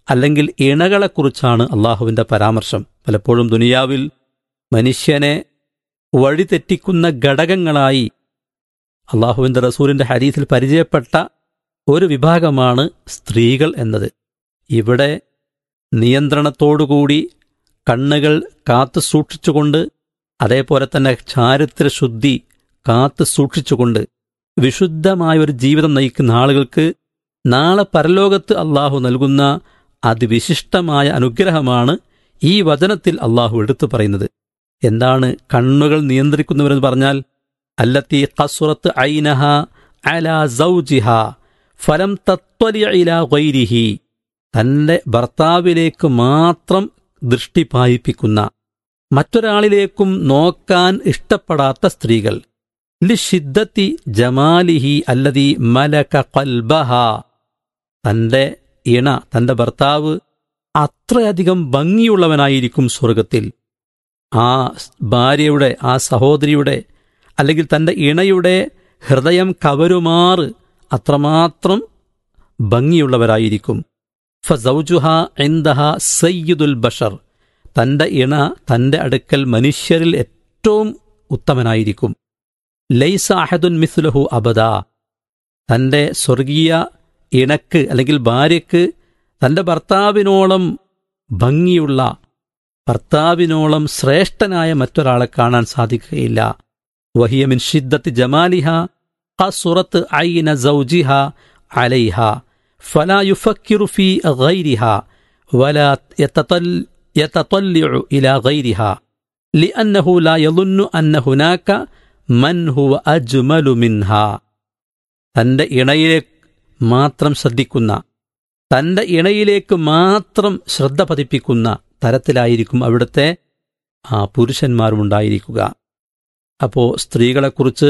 അല്ലെങ്കിൽ ഇണകളെക്കുറിച്ചാണ് അള്ളാഹുവിൻ്റെ പരാമർശം പലപ്പോഴും ദുനിയാവിൽ മനുഷ്യനെ വഴിതെറ്റിക്കുന്ന ഘടകങ്ങളായി അള്ളാഹുവിൻ്റെ റസൂലിൻ്റെ ഹരീസിൽ പരിചയപ്പെട്ട ഒരു വിഭാഗമാണ് സ്ത്രീകൾ എന്നത് ഇവിടെ നിയന്ത്രണത്തോടുകൂടി കണ്ണുകൾ കാത്തു സൂക്ഷിച്ചുകൊണ്ട് അതേപോലെ തന്നെ ചാരിത്രശുദ്ധി കാത്തു സൂക്ഷിച്ചുകൊണ്ട് വിശുദ്ധമായ ഒരു ജീവിതം നയിക്കുന്ന ആളുകൾക്ക് നാളെ പരലോകത്ത് അള്ളാഹു നൽകുന്ന അതിവിശിഷ്ടമായ അനുഗ്രഹമാണ് ഈ വചനത്തിൽ അള്ളാഹു എടുത്തു പറയുന്നത് എന്താണ് കണ്ണുകൾ നിയന്ത്രിക്കുന്നവരെന്ന് പറഞ്ഞാൽ അല്ലത്തി ഖസുറത്ത് ഐനഹ അല സൗജിഹ ഫലം തത്വലി ഇല ഗൈരിഹി തന്റെ ഭർത്താവിലേക്ക് മാത്രം ദൃഷ്ടി പായിപ്പിക്കുന്ന മറ്റൊരാളിലേക്കും നോക്കാൻ ഇഷ്ടപ്പെടാത്ത സ്ത്രീകൾ ലിഷിദ്ദത്തി ജമാലിഹി അല്ലതി മലക കൽബഹ തന്റെ ഇണ തന്റെ ഭർത്താവ് അത്രയധികം ഭംഗിയുള്ളവനായിരിക്കും സ്വർഗത്തിൽ ആ ഭാര്യയുടെ ആ സഹോദരിയുടെ അല്ലെങ്കിൽ തന്റെ ഇണയുടെ ഹൃദയം കവരുമാറ് അത്രമാത്രം ഭംഗിയുള്ളവരായിരിക്കും ഫസൗജുഹ എന്തഹ സയ്യിദുൽ ബഷർ തന്റെ ഇണ തന്റെ അടുക്കൽ മനുഷ്യരിൽ ഏറ്റവും ഉത്തമനായിരിക്കും ലൈസ അഹദുൻ മിസ്ലുഹു അബദ തന്റെ സ്വർഗീയ ഇണക്ക് അല്ലെങ്കിൽ ഭാര്യയ്ക്ക് തന്റെ ഭർത്താവിനോളം ഭംഗിയുള്ള ഭർത്താവിനോളം ശ്രേഷ്ഠനായ മറ്റൊരാളെ കാണാൻ സാധിക്കുകയില്ല വഹിയമിൻ ഷിദ്ദത്ത് ജമാലിഹ ഖസുറത്ത് ഐന സൗജിഹ അലൈഹ ഫലാ യുഫക്കിറു ഫി ഗൈരിഹ വലാ യതതൽ യതطلع إلى غيرها لأنه لا يظن أن هناك من هو أجمل منها തന്റെ ഇണയിലെ മാത്രം ശ്രദ്ധിക്കുന്ന തന്റെ ഇണയിലേക്ക് മാത്രം ശ്രദ്ധ പതിപ്പിക്കുന്ന തരത്തിലായിരിക്കും അവിടുത്തെ ആ പുരുഷന്മാരുമുണ്ടായിരിക്കുക അപ്പോ സ്ത്രീകളെക്കുറിച്ച്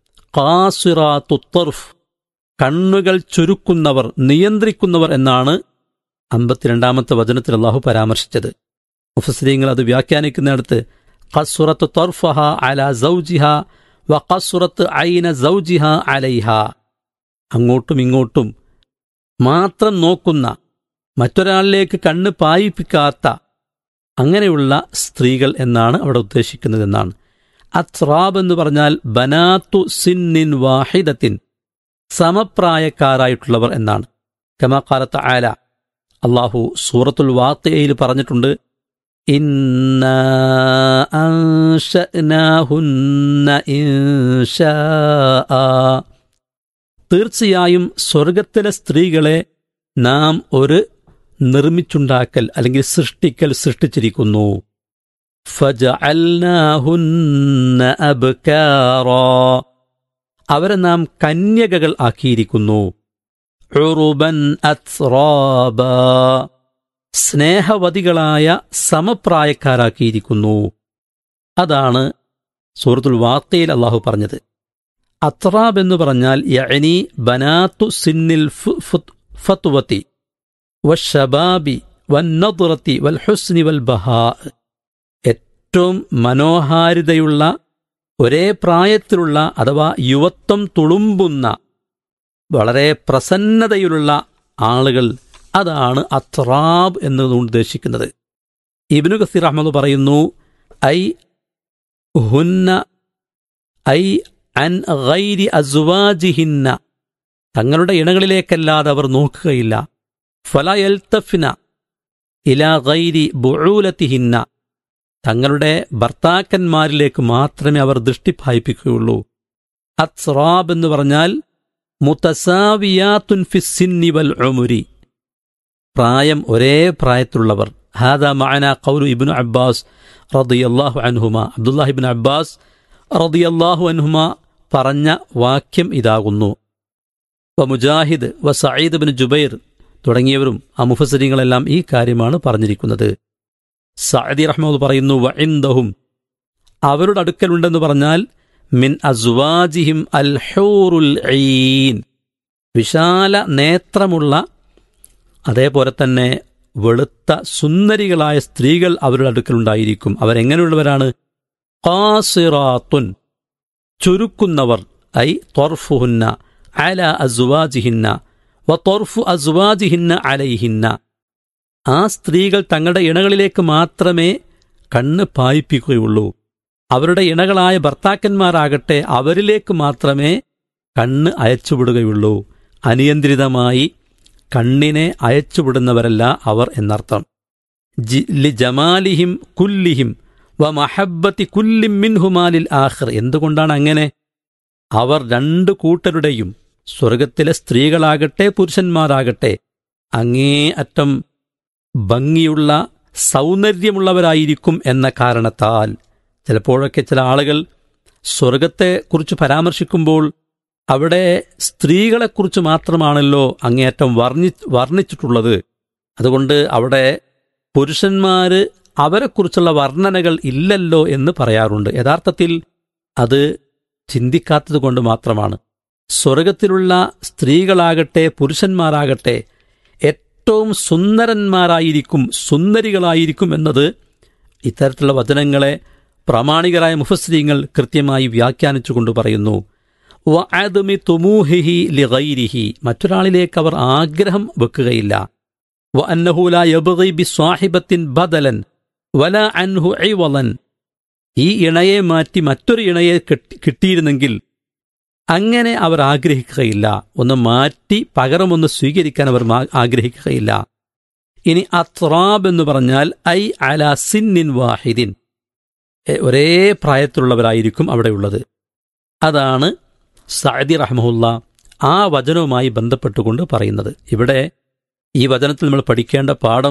കാസിറാത്തുത്തർഫ് കണ്ണുകൾ ചുരുക്കുന്നവർ നിയന്ത്രിക്കുന്നവർ എന്നാണ് അമ്പത്തിരണ്ടാമത്തെ വചനത്തിൽ അള്ളാഹു പരാമർശിച്ചത് മുഫസ്രീങ്ങൾ അത് വ്യാഖ്യാനിക്കുന്നിടത്ത് ഖസുറത്ത് തർഫഹ അല സൗജിഹ വ ഖസുറത്ത് ഐന സൗജിഹ അലൈഹ അങ്ങോട്ടും ഇങ്ങോട്ടും മാത്രം നോക്കുന്ന മറ്റൊരാളിലേക്ക് കണ്ണ് പായിപ്പിക്കാത്ത അങ്ങനെയുള്ള സ്ത്രീകൾ എന്നാണ് അവിടെ ഉദ്ദേശിക്കുന്നതെന്നാണ് അത്രാബ് എന്ന് പറഞ്ഞാൽ ബനാത്തു സിന്നിൻ വാഹിദത്തിൻ സമപ്രായക്കാരായിട്ടുള്ളവർ എന്നാണ് കമാക്കാലത്ത് ആല അള്ളാഹു സൂറത്തുൽ വാത്തയിൽ പറഞ്ഞിട്ടുണ്ട് إنا أنشأناهن إنشاء തീർച്ചയായും സ്വർഗത്തിലെ സ്ത്രീകളെ നാം ഒരു നിർമ്മിച്ചുണ്ടാക്കൽ അല്ലെങ്കിൽ സൃഷ്ടിക്കൽ സൃഷ്ടിച്ചിരിക്കുന്നു ഫജഅൽനാഹുന്ന അബ്കാറാ അവരെ നാം കന്യകകൾ ആക്കിയിരിക്കുന്നു ഉറുബൻ അത്റാബ സ്നേഹവതികളായ സമപ്രായക്കാരാക്കിയിരിക്കുന്നു അതാണ് സൂറത്തുൽ വാക്കയിൽ അള്ളാഹു പറഞ്ഞത് അത്രാബ് എന്ന് പറഞ്ഞാൽ യഅനി ബനാത്തു സിന്നിൽ ഫത്വത്തി വഷബാബി വന്നതുറത്തി വൽ ഹുസ്നി വൽ ബഹാ ഏറ്റവും മനോഹാരിതയുള്ള ഒരേ പ്രായത്തിലുള്ള അഥവാ യുവത്വം തുളുമ്പുന്ന വളരെ പ്രസന്നതയിലുള്ള ആളുകൾ അതാണ് അത്രാബ് എന്നതുകൊണ്ട് ഉദ്ദേശിക്കുന്നത് ഇബിനു കസീർ അഹമ്മദ് പറയുന്നു ഐ ഹുന്ന ഐ അൻ ഗൈരി അസുവാജിഹിന്ന തങ്ങളുടെ ഇണകളിലേക്കല്ലാതെ അവർ നോക്കുകയില്ല ഫലയൽത്തഫിന ഇല ഗൈരി ബുഴൂലത്തിഹിന്ന തങ്ങളുടെ ഭർത്താക്കന്മാരിലേക്ക് മാത്രമേ അവർ ദൃഷ്ടി പായിപ്പിക്കുകയുള്ളൂ അത്സ്റാബ് എന്ന് പറഞ്ഞാൽ മുത്തസാവിയാത്തുൻ ഫിസ്സിന്നി വൽ ഉമുരി പ്രായം ഒരേ പ്രായത്തിലുള്ളവർ ഹാദ മഅന ഖൗലു ഇബ്നു അബ്ബാസ് റളിയല്ലാഹു അൻഹുമ അബ്ദുല്ലാഹിബ്നു അബ്ബാസ് റളിയല്ലാഹു അൻഹുമ പറഞ്ഞ വാക്യം ഇതാകുന്നു വ മുജാഹിദ് വ സഈദ് ബിൻ ജുബൈർ തുടങ്ങിയവരും ആ മുഫസരിങ്ങളെല്ലാം ഈ കാര്യമാണ് പറഞ്ഞിരിക്കുന്നത് സഅദി റഹ്മദ് പറയുന്നു വ ഇൻദഹും അവരുടെ അടുക്കലുണ്ടെന്ന് പറഞ്ഞാൽ മിൻ അസ്വാജിഹിം അൽ ഹൂറുൽ ഈൻ വിശാല നേത്രമുള്ള അതേപോലെ തന്നെ വെളുത്ത സുന്ദരികളായ സ്ത്രീകൾ അവരുടെ അടുക്കലുണ്ടായിരിക്കും അവരെങ്ങനെയുള്ളവരാണ് ഖാസിറാത്തുൻ ചുരുക്കുന്നവർ ഐ തൊർഫുഹുന്ന അല അസുവാജിഹിന്ന വ തൊർഫു അസുവാജിഹിന്ന അലൈഹിന്ന ആ സ്ത്രീകൾ തങ്ങളുടെ ഇണകളിലേക്ക് മാത്രമേ കണ്ണ് പായിപ്പിക്കുകയുള്ളൂ അവരുടെ ഇണകളായ ഭർത്താക്കന്മാരാകട്ടെ അവരിലേക്ക് മാത്രമേ കണ്ണ് അയച്ചുവിടുകയുള്ളൂ അനിയന്ത്രിതമായി കണ്ണിനെ അയച്ചുവിടുന്നവരല്ല അവർ എന്നർത്ഥം ജി- ലി ജമാലിഹിം കുല്ലിഹിം വ മഹബത്തി കുല്ലിം മിൻഹുമാലിൽ ആഖിർ എന്തുകൊണ്ടാണ് അങ്ങനെ അവർ രണ്ടു കൂട്ടരുടെയും സ്വർഗത്തിലെ സ്ത്രീകളാകട്ടെ പുരുഷന്മാരാകട്ടെ അങ്ങേ അറ്റം ഭംഗിയുള്ള സൗന്ദര്യമുള്ളവരായിരിക്കും എന്ന കാരണത്താൽ ചിലപ്പോഴൊക്കെ ചില ആളുകൾ സ്വർഗത്തെക്കുറിച്ച് പരാമർശിക്കുമ്പോൾ അവിടെ സ്ത്രീകളെക്കുറിച്ച് മാത്രമാണല്ലോ അങ്ങേയറ്റം വർണ്ണി വർണ്ണിച്ചിട്ടുള്ളത് അതുകൊണ്ട് അവിടെ പുരുഷന്മാര് അവരെക്കുറിച്ചുള്ള വർണ്ണനകൾ ഇല്ലല്ലോ എന്ന് പറയാറുണ്ട് യഥാർത്ഥത്തിൽ അത് ചിന്തിക്കാത്തത് കൊണ്ട് മാത്രമാണ് സ്വർഗത്തിലുള്ള സ്ത്രീകളാകട്ടെ പുരുഷന്മാരാകട്ടെ ഏറ്റവും സുന്ദരന്മാരായിരിക്കും സുന്ദരികളായിരിക്കും എന്നത് ഇത്തരത്തിലുള്ള വചനങ്ങളെ പ്രാമാണികരായ മുഫസ്രീങ്ങൾ കൃത്യമായി വ്യാഖ്യാനിച്ചുകൊണ്ട് പറയുന്നു വഅദ്മി തുമൂഹിഹി ലിഗൈരിഹി മറ്റൊരാളിലേക്ക് അവർ ആഗ്രഹം വെക്കുകയില്ല വഅന്നഹു ലാ യബ്ഗി ബിസ്വാഹിബത്തിൻ ബദലൻ വല അൻഹു ഇവളൻ ഈ ഇണയെ മാറ്റി മറ്റൊരു ഇണയെ കിട്ടി- കിട്ടിയിരുന്നെങ്കിൽ അങ്ങനെ അവർ ആഗ്രഹിക്കുകയില്ല ഒന്ന് മാറ്റി പകരമൊന്ന് സ്വീകരിക്കാൻ അവർ മാ- ആഗ്രഹിക്കുകയില്ല ഇനി അത്രാബ് എന്ന് പറഞ്ഞാൽ ഐ അല സിന്നിൻ വാഹിദിൻ എ, ഒരേ പ്രായത്തിലുള്ളവരായിരിക്കും അവിടെയുള്ളത് അതാണ് സഅദി റഹ്മുല്ല ആ വചനവുമായി ബന്ധപ്പെട്ടുകൊണ്ട് പറയുന്നത് ഇവിടെ ഈ വചനത്തിൽ നമ്മൾ പഠിക്കേണ്ട പാഠം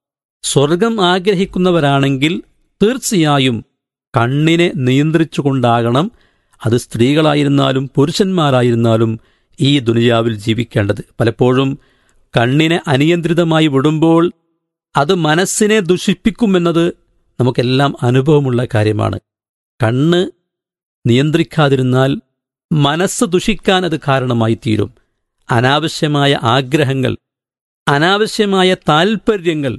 സ്വർഗം ആഗ്രഹിക്കുന്നവരാണെങ്കിൽ തീർച്ചയായും കണ്ണിനെ നിയന്ത്രിച്ചുകൊണ്ടാകണം അത് സ്ത്രീകളായിരുന്നാലും പുരുഷന്മാരായിരുന്നാലും ഈ ദുനിയാവിൽ ജീവിക്കേണ്ടത് പലപ്പോഴും കണ്ണിനെ അനിയന്ത്രിതമായി വിടുമ്പോൾ അത് മനസ്സിനെ ദുഷിപ്പിക്കുമെന്നത് നമുക്കെല്ലാം അനുഭവമുള്ള കാര്യമാണ് കണ്ണ് നിയന്ത്രിക്കാതിരുന്നാൽ മനസ്സ് ദുഷിക്കാൻ അത് കാരണമായി തീരും അനാവശ്യമായ ആഗ്രഹങ്ങൾ അനാവശ്യമായ താൽപ്പര്യങ്ങൾ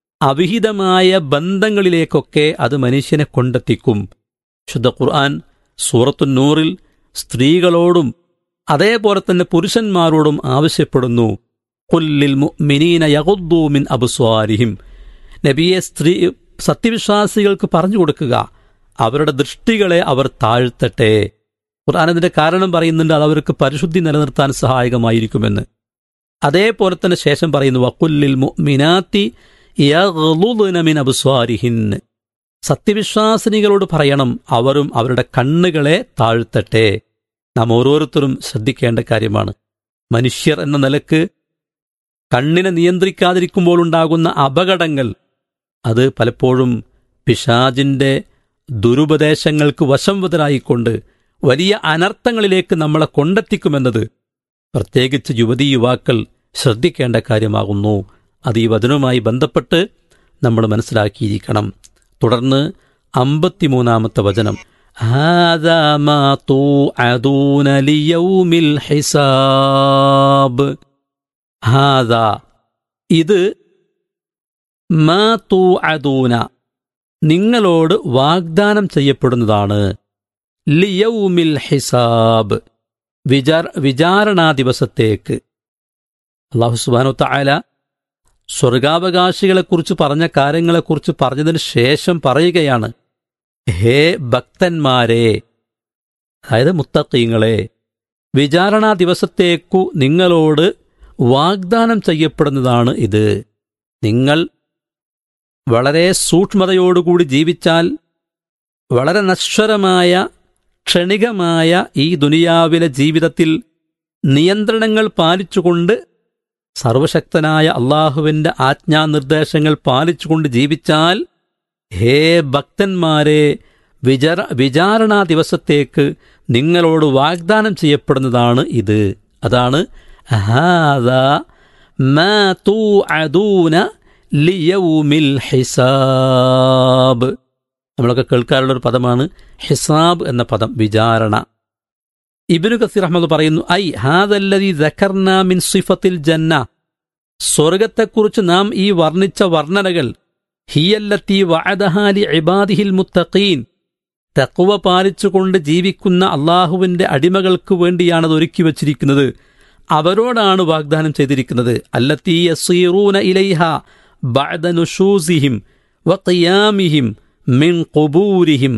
അവിഹിതമായ ബന്ധങ്ങളിലേക്കൊക്കെ അത് മനുഷ്യനെ കൊണ്ടെത്തിക്കും ശുദ്ധ ഖുർആൻ സൂറത്തു നൂറിൽ സ്ത്രീകളോടും അതേപോലെ തന്നെ പുരുഷന്മാരോടും ആവശ്യപ്പെടുന്നു കൊല്ലിൽ മുഅ്മിനീന യഗുദ്ദൂ മിൻ അബ്സ്വാരിഹിം നബിയെ സ്ത്രീ സത്യവിശ്വാസികൾക്ക് പറഞ്ഞു കൊടുക്കുക അവരുടെ ദൃഷ്ടികളെ അവർ താഴ്ത്തട്ടെ ഖുർആൻ അതിന്റെ കാരണം പറയുന്നുണ്ട് അത് അവർക്ക് പരിശുദ്ധി നിലനിർത്താൻ സഹായകമായിരിക്കുമെന്ന് അതേപോലെ തന്നെ ശേഷം പറയുന്നു വക്കുല്ലിൽ മുഅ്മിനാത്തി യഗ്ളുദ്ന മിൻ അബ്സ്വാരിഹിൻ സത്യവിശ്വാസിനികളോട് പറയണം അവരും അവരുടെ കണ്ണുകളെ താഴ്ത്തട്ടെ നാം ഓരോരുത്തരും ശ്രദ്ധിക്കേണ്ട കാര്യമാണ് മനുഷ്യർ എന്ന നിലക്ക് കണ്ണിനെ നിയന്ത്രിക്കാതിരിക്കുമ്പോൾ ഉണ്ടാകുന്ന അപകടങ്ങൾ അത് പലപ്പോഴും പിശാജിന്റെ ദുരുപദേശങ്ങൾക്ക് വശംവതരായിക്കൊണ്ട് വലിയ അനർത്ഥങ്ങളിലേക്ക് നമ്മളെ കൊണ്ടെത്തിക്കുമെന്നത് പ്രത്യേകിച്ച് യുവതീ യുവാക്കൾ ശ്രദ്ധിക്കേണ്ട കാര്യമാകുന്നു അത് ഈ വചനവുമായി ബന്ധപ്പെട്ട് നമ്മൾ മനസ്സിലാക്കിയിരിക്കണം തുടർന്ന് അമ്പത്തിമൂന്നാമത്തെ വചനം هذا ما توعدون ليوم الحساب هذا ഇത് മാ തൂഅദൂന നിങ്ങളോട് വാഗ്ദാനം ചെയ്യപ്പെടുന്നതാണ് ലിയൗമിൽ ഹിസാബ് വിചാര വിചാരണാ ദിവസത്തേക്ക് അള്ളാഹു സുബാനു തായാല സ്വർഗാവകാശികളെക്കുറിച്ച് പറഞ്ഞ കാര്യങ്ങളെക്കുറിച്ച് പറഞ്ഞതിന് ശേഷം പറയുകയാണ് ഹേ ഭക്തന്മാരെ അതായത് മുത്തക്കീങ്ങളെ വിചാരണാ ദിവസത്തേക്കു നിങ്ങളോട് വാഗ്ദാനം ചെയ്യപ്പെടുന്നതാണ് ഇത് നിങ്ങൾ വളരെ സൂക്ഷ്മതയോടുകൂടി ജീവിച്ചാൽ വളരെ നശ്വരമായ ക്ഷണികമായ ഈ ദുനിയാവിലെ ജീവിതത്തിൽ നിയന്ത്രണങ്ങൾ പാലിച്ചുകൊണ്ട് സർവശക്തനായ അള്ളാഹുവിന്റെ ആജ്ഞാനിർദ്ദേശങ്ങൾ പാലിച്ചുകൊണ്ട് ജീവിച്ചാൽ ഹേ ഭക്തന്മാരെ വിചാര വിചാരണാ ദിവസത്തേക്ക് നിങ്ങളോട് വാഗ്ദാനം ചെയ്യപ്പെടുന്നതാണ് ഇത് അതാണ് ഹാദാ മാ തൂഅദൂന ലിയൗമിൽ ഹിസാബ് നമ്മളൊക്കെ കേൾക്കാറുള്ള ഒരു പദമാണ് ഹിസാബ് എന്ന പദം വിചാരണ ഇബിനു കസീർ അഹമ്മദ് പറയുന്നു ഐ ഹാദല്ലതി ദക്കർന മിൻ സിഫത്തിൽ ജന്ന സ്വർഗത്തെക്കുറിച്ച് നാം ഈ വർണ്ണിച്ച വർണ്ണനകൾ ഹിയല്ലത്തി വഅദഹാലി ഇബാദിഹിൽ മുത്തഖീൻ തഖ്വ പാലിച്ചുകൊണ്ട് ജീവിക്കുന്ന അള്ളാഹുവിന്റെ അടിമകൾക്ക് വേണ്ടിയാണ് അത് ഒരുക്കി വച്ചിരിക്കുന്നത് അവരോടാണ് വാഗ്ദാനം ചെയ്തിരിക്കുന്നത് അല്ലത്തി യസീറൂന ഇലൈഹ بعد نشوزهم وقيامهم من قبورهم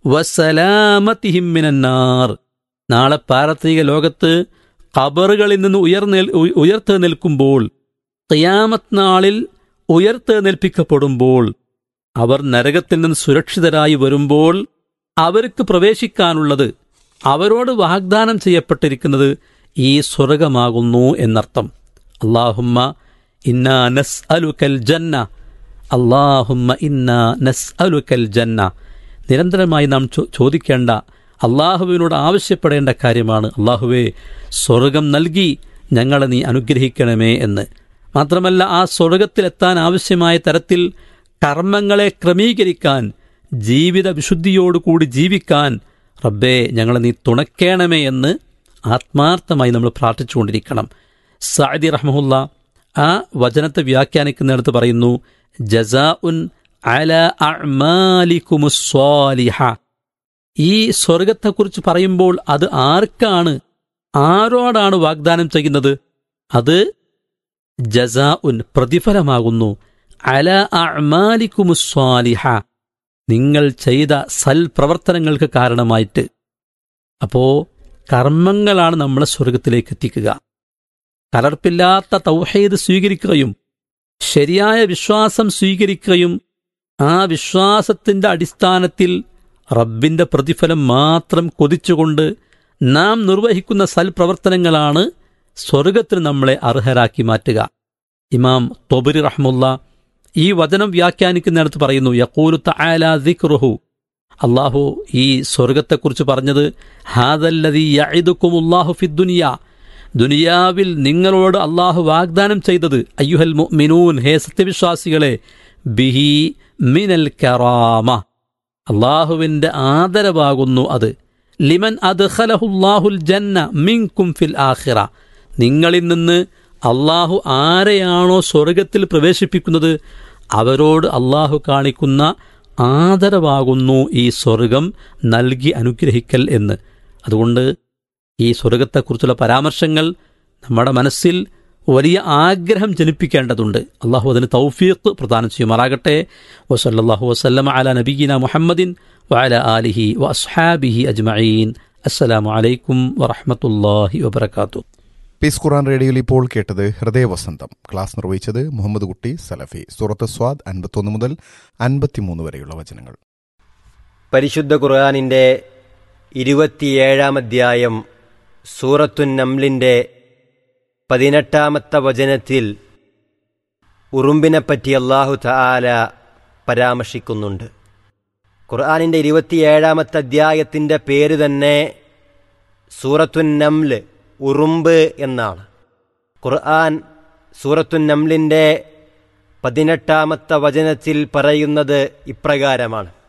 وسلامتهم من النار നാളെ പാരത്രിക ലോകത്ത് ഖബറുകളിൽ നിന്ന് ഉയർന്നേൽ ഉ- ഉയർത്ത് നിൽക്കുമ്പോൾ ഖിയാമത്ത് നാളിൽ ഉയർത്തെഴുന്നേൽപ്പിക്കപ്പെടുമ്പോൾ അവർ നരകത്തിൽ നിന്ന് സുരക്ഷിതരായി വരുമ്പോൾ അവർക്ക് പ്രവേശിക്കാനുള്ളത് അവരോട് വാഗ്ദാനം ചെയ്യപ്പെട്ടിരിക്കുന്നത് ഈ സ്വർഗമാകുന്നു എന്നർത്ഥം അള്ളാഹുമ്മ ഇന്നാ നസ് അലുക്കൽ ജന്ന അള്ളാഹുമ്മ ഇന്നാ നസ് അലുക്കൽ ജന്ന നിരന്തരമായി നാം ചോ- ചോദിക്കേണ്ട അള്ളാഹുവിനോട് ആവശ്യപ്പെടേണ്ട കാര്യമാണ് അള്ളാഹുവേ സ്വർഗം നൽകി ഞങ്ങളെ നീ അനുഗ്രഹിക്കണമേ എന്ന് മാത്രമല്ല ആ സ്വർഗത്തിലെത്താൻ ആവശ്യമായ തരത്തിൽ കർമ്മങ്ങളെ ക്രമീകരിക്കാൻ ജീവിത വിശുദ്ധിയോടുകൂടി ജീവിക്കാൻ റബ്ബേ ഞങ്ങളെ നീ തുണയ്ക്കണമേ എന്ന് ആത്മാർത്ഥമായി നമ്മൾ പ്രാർത്ഥിച്ചുകൊണ്ടിരിക്കണം സാദി റഹ്മുല്ല ആ വചനത്തെ വ്യാഖ്യാനിക്കുന്നിടത്ത് പറയുന്നു ജസാ ഉൻ അല അഅ്മാലിക്കുമുസ്വാലിഹ ഈ സ്വർഗത്തെക്കുറിച്ച് പറയുമ്പോൾ അത് ആർക്കാണ് ആരോടാണ് വാഗ്ദാനം ചെയ്യുന്നത് അത് ജസാ ഉൻ പ്രതിഫലമാകുന്നു അല അഅ്മാലിക്കുമുസ്വാലിഹ നിങ്ങൾ ചെയ്ത സൽപ്രവർത്തനങ്ങൾക്ക് കാരണമായിട്ട് അപ്പോ കർമ്മങ്ങളാണ് നമ്മളെ സ്വർഗത്തിലേക്ക് എത്തിക്കുക കലർപ്പില്ലാത്ത തൗഹീദ് സ്വീകരിക്കുകയും ശരിയായ വിശ്വാസം സ്വീകരിക്കുകയും ആ വിശ്വാസത്തിന്റെ അടിസ്ഥാനത്തിൽ റബ്ബിന്റെ പ്രതിഫലം മാത്രം കൊതിച്ചുകൊണ്ട് നാം നിർവഹിക്കുന്ന സൽപ്രവർത്തനങ്ങളാണ് സ്വർഗത്തിന് നമ്മളെ അർഹരാക്കി മാറ്റുക ഇമാം തൊബരി റഹ്മുല്ല ഈ വചനം വ്യാഖ്യാനിക്കുന്നിടത്ത് പറയുന്നു യക്കൂലു തആല ദിക്റുഹു അള്ളാഹു ഈ സ്വർഗത്തെക്കുറിച്ച് പറഞ്ഞത് ഹാദല്ലതി യഇദുക്കുമുല്ലാഹു ഫിദ്ദുനിയ ദുനിയാവിൽ നിങ്ങളോട് അള്ളാഹു വാഗ്ദാനം ചെയ്തത് അയ്യുഹൽ മുഅ്മിനൂൻ ഹേ സത്യവിശ്വാസികളെ ബിഹി മിനൽ കറാമ അള്ളാഹുവിന്റെ ആദരവാകുന്നു അത് ലിമൻ അദ്ഖലഹുല്ലാഹുൽ ജന്ന മിൻകും ഫിൽ ആഖിറ നിങ്ങളിൽ നിന്ന് അള്ളാഹു ആരെയാണോ സ്വർഗത്തിൽ പ്രവേശിപ്പിക്കുന്നത് അവരോട് അള്ളാഹു കാണിക്കുന്ന ആദരവാകുന്നു ഈ സ്വർഗം നൽകി അനുഗ്രഹിക്കൽ എന്ന് അതുകൊണ്ട് ഈ സ്വർഗത്തെക്കുറിച്ചുള്ള പരാമർശങ്ങൾ നമ്മുടെ മനസ്സിൽ വലിയ ആഗ്രഹം ജനിപ്പിക്കേണ്ടതുണ്ട് അള്ളാഹു അതിന് തൗഫീഖ് പ്രദാനം ചെയ്യുമാറാകട്ടെ വസല്ലാഹു വസ്ലം അല നബീന മുഹമ്മദിൻ വഅല ആലിഹി വ അസ്ഹാബിഹി അജ്മഈൻ അസ്സലാമു അലൈക്കും വറഹ്മത്തുള്ളാഹി വബറകാതുഹു പീസ് ഖുറാൻ റേഡിയോയിൽ ഇപ്പോൾ കേട്ടത് ഹൃദയവസന്തം ക്ലാസ് നിർവഹിച്ചത് മുഹമ്മദ് കുട്ടി സലഫി സൂറത്ത് സ്വാദ് അൻപത്തൊന്ന് മുതൽ അൻപത്തിമൂന്ന് വരെയുള്ള വചനങ്ങൾ പരിശുദ്ധ ഖുർആാനിൻ്റെ ഇരുപത്തിയേഴാം അധ്യായം സൂറത്തുൻ നംലിൻ്റെ പതിനെട്ടാമത്തെ വചനത്തിൽ ഉറുമ്പിനെപ്പറ്റി അള്ളാഹു തആല പരാമർശിക്കുന്നുണ്ട് ഖുർആാനിൻ്റെ ഇരുപത്തിയേഴാമത്തെ അധ്യായത്തിൻ്റെ പേര് തന്നെ സൂറത്തുൻ നംല് ഉറുമ്പ് എന്നാണ് ഖുർആൻ സൂറത്തുൻ നംലിൻ്റെ പതിനെട്ടാമത്തെ വചനത്തിൽ പറയുന്നത് ഇപ്രകാരമാണ്